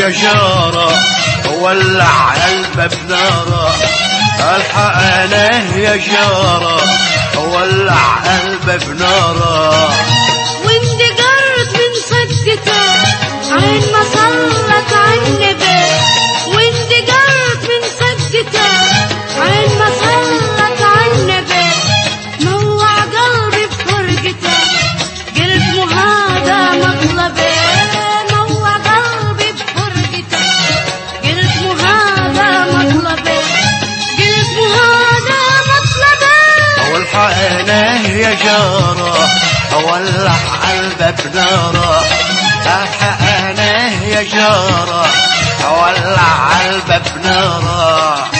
يا جارة ولع الباب نارة الحقنا يا جارة ولع الباب نارة وانت جرت من صدقته عين ما صلت عنبه وانت جرت من صدقته عين ما صلت عنبه موع قلبي بفرقته قلت مو هذا مطلبي موع قلبي بفرقته قلت مو هذا مطلبي قلت مو هذا مطلبي والحقنا يا جارة ولع الباب نارة الحقنا يا جارة ولع الباب نارة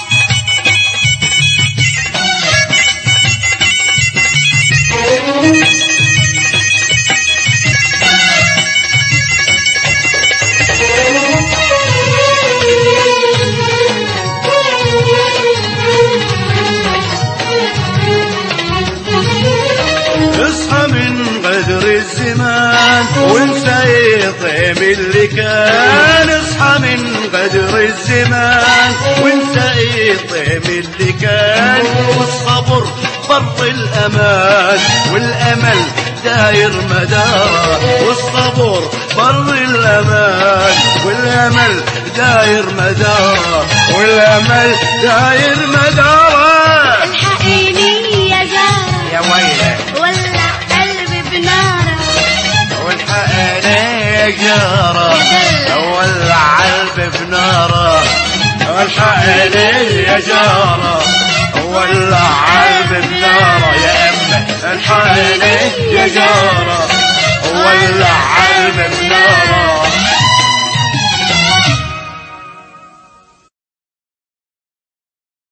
اصحى من غدر الزمان وانسى يطيم اللي كان اصحى من غدر الزمان وانسى يطيم اللي كان والصبر بر الامان والامل داير مدار والصبر بر الامان والامل داير مدار والامل داير مدار الحقيني يا جارة يا ويلك ولع قلبي بناره والحقنا يا جارة ولع قلبي بنارة والحقنا يا جارة ولع قلبي بنارة يا أمه الحقنا يا جارة ولع